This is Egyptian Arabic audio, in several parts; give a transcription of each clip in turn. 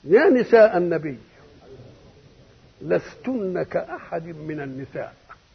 يا نساء النبي لستن كأحد من النساء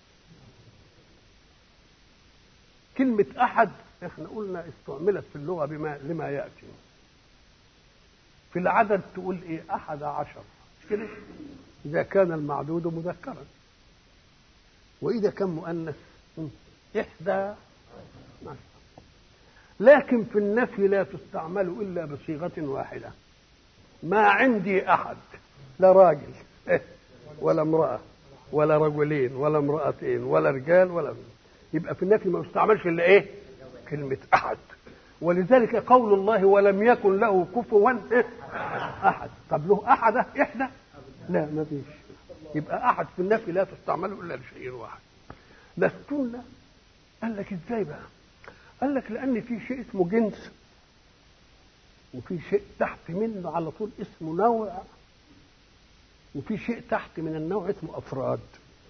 كلمة أحد احنا قلنا استعملت في اللغة بما لما يأتي في العدد تقول ايه أحد عشر مش كده إذا كان المعدود مذكرا وإذا كان مؤنث إحدى عشر لكن في النفي لا تستعمل إلا بصيغة واحدة ما عندي أحد لا راجل ولا امرأة ولا رجلين ولا امرأتين ولا رجال ولا يبقى في النفي ما يستعملش إلا إيه كلمة أحد ولذلك قول الله ولم يكن له كفوا أحد طب له أحد إحدى لا ما فيش يبقى أحد في النفي لا تستعمل إلا لشيء واحد لستن قال لك إزاي بقى قال لك لأن في شيء اسمه جنس وفي شيء تحت منه على طول اسمه نوع وفي شيء تحت من النوع اسمه افراد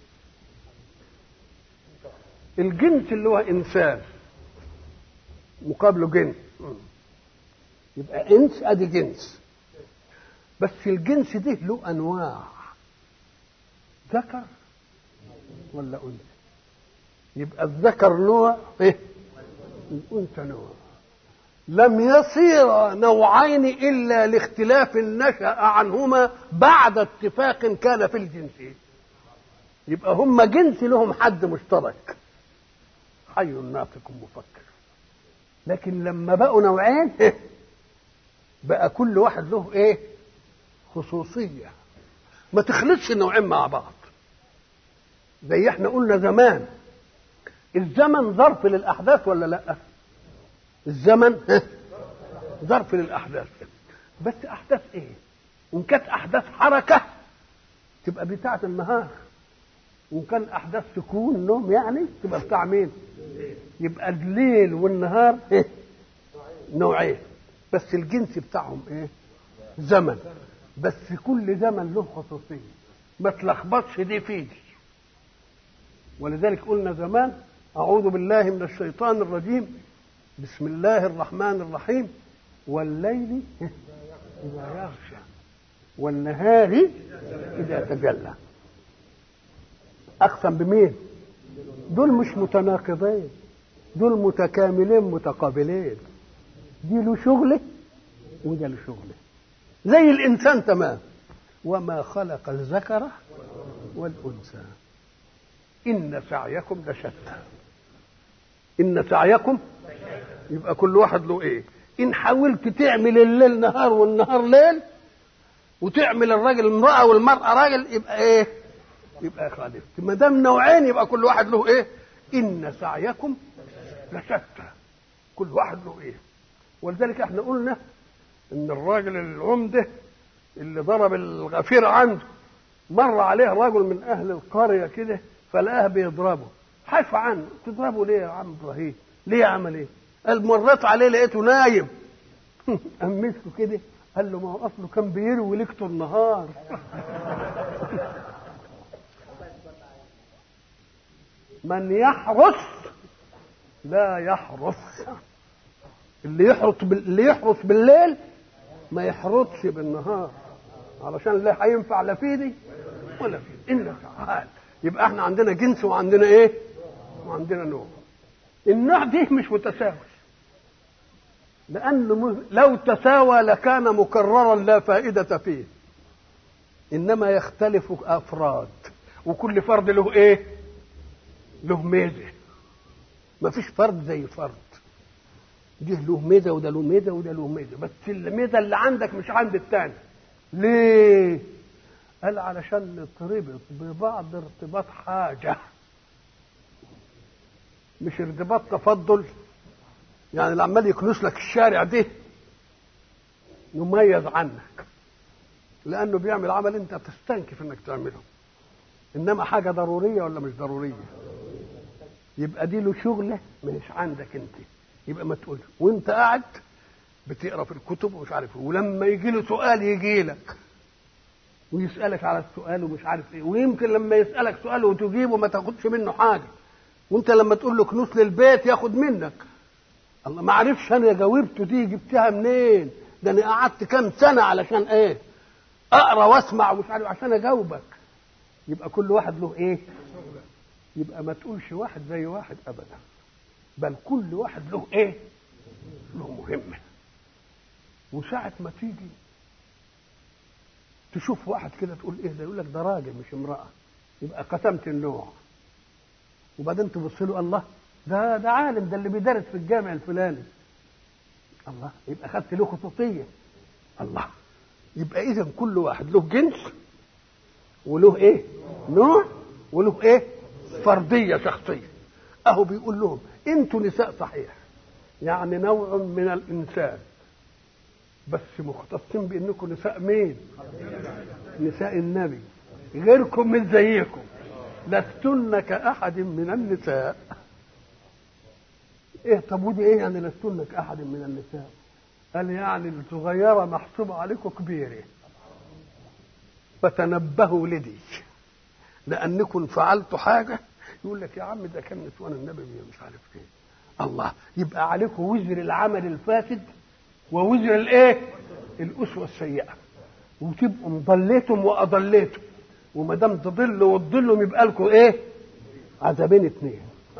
الجنس اللي هو انسان مقابله جنس يبقى انس ادي جنس بس الجنس ده له انواع ذكر ولا انثى يبقى الذكر نوع ايه الانثى نوع لم يصير نوعين الا لاختلاف نشا عنهما بعد اتفاق كان في الجنس يبقى هم جنس لهم حد مشترك حي ناطق مفكر لكن لما بقوا نوعين بقى كل واحد له ايه خصوصيه ما تخلطش النوعين مع بعض زي احنا قلنا زمان الزمن ظرف للاحداث ولا لا الزمن ظرف للاحداث بس احداث ايه ان كانت احداث حركه تبقى بتاعه النهار وان كان احداث سكون نوم يعني تبقى بتاع مين يبقى الليل والنهار إيه؟ نوعين بس الجنس بتاعهم ايه زمن بس كل زمن له خصوصيه ما تلخبطش دي في دي ولذلك قلنا زمان اعوذ بالله من الشيطان الرجيم بسم الله الرحمن الرحيم والليل إذا يغشى والنهار إذا تجلى أقسم بمين دول مش متناقضين دول متكاملين متقابلين دي له شغله وده له شغله زي الإنسان تمام وما خلق الذكر والأنثى إن سعيكم لشتى إن سعيكم يبقى كل واحد له ايه ان حاولت تعمل الليل نهار والنهار ليل وتعمل الراجل امراه والمراه راجل يبقى ايه يبقى خالف ما دام نوعين يبقى كل واحد له ايه ان سعيكم لشتى كل واحد له ايه ولذلك احنا قلنا ان الراجل العمده اللي ضرب الغفير عنده مر عليه رجل من اهل القريه كده فلقاه بيضربه حيف عنه تضربه ليه يا عم ابراهيم ليه عمل ايه قال مريت عليه لقيته نايم قام مسكه كده قال له ما هو اصله كان بيروي ليلته النهار من يحرس لا يحرس اللي يحرس بال... اللي يحرس بالليل ما يحرسش بالنهار علشان لا هينفع لا في دي ولا في دي إلا تعال يبقى احنا عندنا جنس وعندنا ايه وعندنا نوع النوع دي مش متساوي لأنه لو تساوى لكان مكررا لا فائدة فيه إنما يختلف أفراد وكل فرد له إيه؟ له ميزة ما فيش فرد زي فرد ده له ميزة وده له ميزة وده له ميزة بس الميزة اللي عندك مش عند التاني ليه؟ قال علشان نتربط ببعض ارتباط حاجة مش ارتباط تفضل يعني اللي عمال يكنس لك الشارع ده مميز عنك لانه بيعمل عمل انت تستنكف انك تعمله انما حاجه ضروريه ولا مش ضروريه يبقى دي له شغله مش عندك انت يبقى ما تقولش وانت قاعد بتقرا في الكتب ومش عارف ايه ولما يجي له سؤال يجي لك ويسالك على السؤال ومش عارف ايه ويمكن لما يسالك سؤال وتجيبه ما تاخدش منه حاجه وانت لما تقول له كنوس للبيت ياخد منك الله ما عرفش انا جاوبته دي جبتها منين ده انا قعدت كام سنه علشان ايه اقرا واسمع ومش عارف عشان اجاوبك يبقى كل واحد له ايه يبقى ما تقولش واحد زي واحد ابدا بل كل واحد له ايه له مهمه وساعة ما تيجي تشوف واحد كده تقول ايه ده يقول لك ده راجل مش امرأة يبقى قسمت النوع وبعدين تبص له الله ده ده عالم ده اللي بيدرس في الجامع الفلاني الله يبقى خدت له خصوصية الله يبقى إذا كل واحد له جنس وله إيه؟ نوع وله إيه؟ فردية شخصية أهو بيقول لهم أنتوا نساء صحيح يعني نوع من الإنسان بس مختصين بانكم نساء مين نساء النبي غيركم من زيكم لستن كأحد من النساء ايه طب ودي ايه يعني لستن كأحد من النساء قال يعني الصغيرة محسوبة عليكم كبيرة فتنبهوا لدي لأنكم فعلتوا حاجة يقول لك يا عم ده كان نسوان النبي مش عارف ايه الله يبقى عليكم وزر العمل الفاسد ووزر الايه الاسوه السيئه وتبقوا مضليتم واضليتم وما دام تضلوا وتضلوا يبقى لكم ايه عذابين اثنين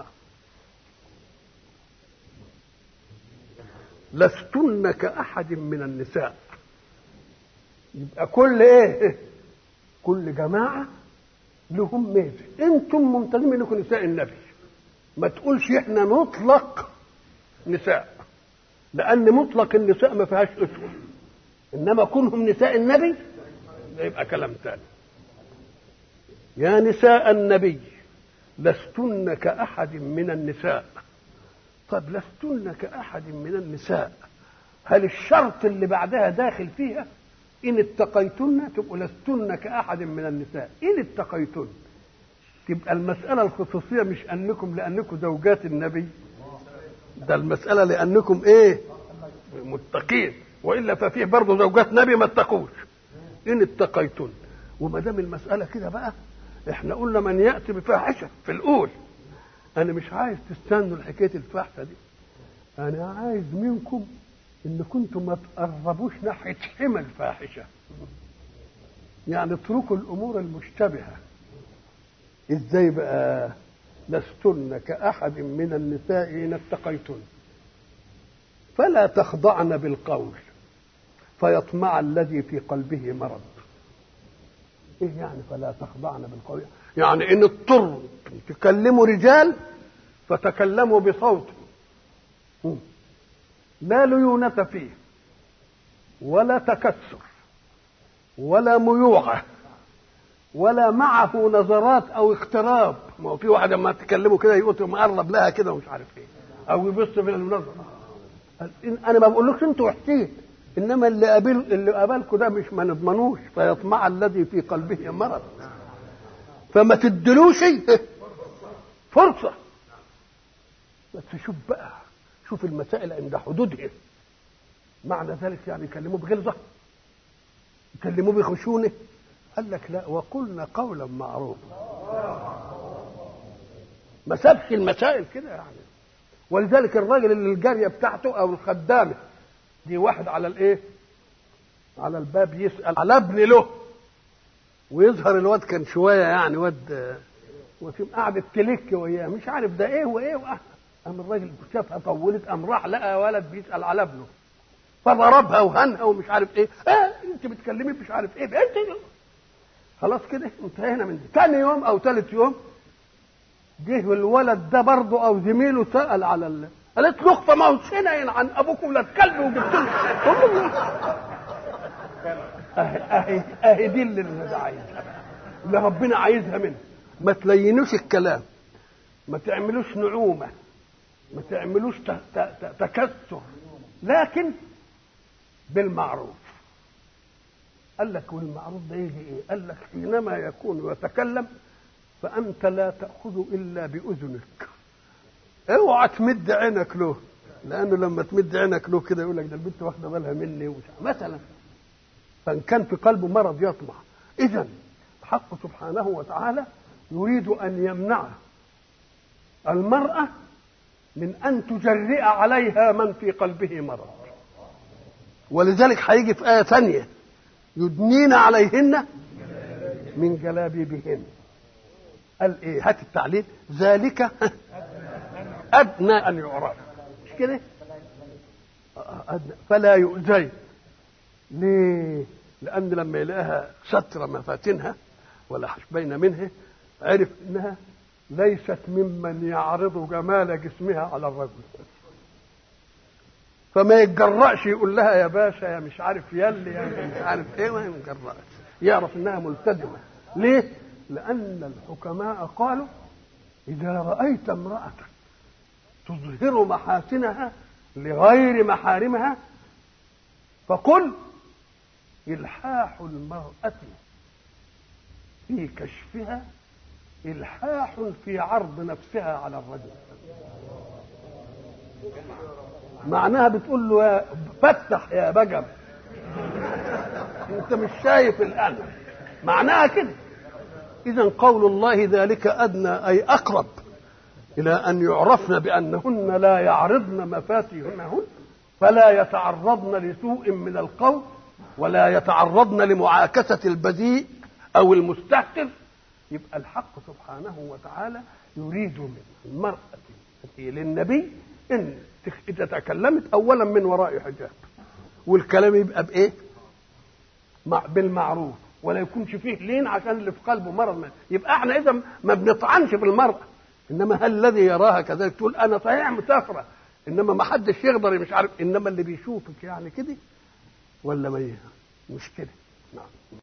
لستن كأحد من النساء يبقى كل ايه كل جماعة لهم ميزة انتم ممتازين انكم نساء النبي ما تقولش احنا نطلق نساء لأن مطلق النساء ما فيهاش أسوة إنما كونهم نساء النبي ده يبقى كلام ثاني يا نساء النبي لستن كأحد من النساء طب لستن كأحد من النساء هل الشرط اللي بعدها داخل فيها إن اتقيتن تبقوا لستن كأحد من النساء إن اتقيتن تبقى المسألة الخصوصية مش أنكم لأنكم زوجات النبي ده المسألة لأنكم إيه متقين وإلا ففيه برضه زوجات نبي ما اتقوش إن اتقيتن وما دام المسألة كده بقى إحنا قلنا من يأتي بفاحشة في الأول أنا مش عايز تستنوا الحكاية الفاحشة دي أنا عايز منكم إن كنتم ما تقربوش ناحية حمى الفاحشة يعني اتركوا الأمور المشتبهة إزاي بقى لستن كأحد من النساء إن اتقيتن فلا تخضعن بالقول فيطمع الذي في قلبه مرض ايه يعني فلا تخضعن بالقول يعني ان اضطروا تكلموا رجال فتكلموا بصوت لا ليونة فيه ولا تكسر ولا ميوعة ولا معه نظرات او اقتراب ما هو في واحد لما تكلمه كده يقول مقرب لها كده ومش عارف ايه او يبص في النظر انا ما بقولكش انتوا وحشين انما اللي قابل اللي قابلكم ده مش ما نضمنوش فيطمع الذي في قلبه مرض فما تدلوش فرصه بس شوف بقى شوف المسائل عند حدودها معنى ذلك يعني يكلموه بغلظه يكلموه بخشونه قال لك لا وقلنا قولا معروفا ما سابش المسائل كده يعني ولذلك الراجل اللي الجاريه بتاعته او الخدامه دي واحد على الايه على الباب يسال على ابن له ويظهر الواد كان شويه يعني واد وفي قعدت تلك وياه مش عارف ده ايه وايه واه قام الراجل شافها طولت قام راح لقى ولد بيسال على ابنه فضربها وهنها ومش عارف ايه اه انت بتكلمي مش عارف ايه انت خلاص كده انتهينا من دي تاني يوم او ثالث يوم جه الولد ده برضه او زميله سال على ال... قالت له اخفى ما هو شنين عن ابوك ولاد كلب وجبت له اهي اهي دي اللي انا عايزها اللي ربنا عايزها منه ما تلينوش الكلام ما تعملوش نعومه ما تعملوش ت... ت... ت... تكسر لكن بالمعروف قال لك والمعروف ده يجي ايه؟ قال لك حينما يكون يتكلم فأنت لا تأخذ إلا بأذنك اوعى تمد عينك له لأنه لما تمد عينك له كده يقول لك ده البنت واخدة بالها مني ومش مثلا فإن كان في قلبه مرض يطمع إذا الحق سبحانه وتعالى يريد أن يمنع المرأة من أن تجرئ عليها من في قلبه مرض ولذلك هيجي في آية ثانية يدنين عليهن من جلابيبهن قال ايه هات التعليل ذلك ادنى ان يعرف مش كده أدنى فلا يؤذين ليه لان لما يلاقيها ستر مفاتنها ولا حشبين منها عرف انها ليست ممن يعرض جمال جسمها على الرجل فما يتجرأش يقول لها يا باشا يا مش عارف يلي يا مش عارف ايه ما يتجرأش يعرف انها ملتزمه ليه؟ لأن الحكماء قالوا إذا رأيت امرأة تظهر محاسنها لغير محارمها فقل إلحاح المرأة في كشفها إلحاح في عرض نفسها على الرجل معناها بتقول له يا فتح يا بجم انت مش شايف الان معناها كده اذا قول الله ذلك ادنى اي اقرب الى ان يعرفن بانهن لا يعرضن مفاتيهن فلا يتعرضن لسوء من القول ولا يتعرضن لمعاكسه البذيء او المستهتر يبقى الحق سبحانه وتعالى يريد من المرأة للنبي إن إذا تكلمت أولا من وراء حجاب والكلام يبقى بإيه؟ مع بالمعروف ولا يكونش فيه لين عشان اللي في قلبه مرض ما. يبقى احنا إذا ما بنطعنش في المرأة إنما هل الذي يراها كذلك تقول أنا صحيح مسافرة إنما ما حدش يقدر مش عارف إنما اللي بيشوفك يعني كده ولا ما مش كده نعم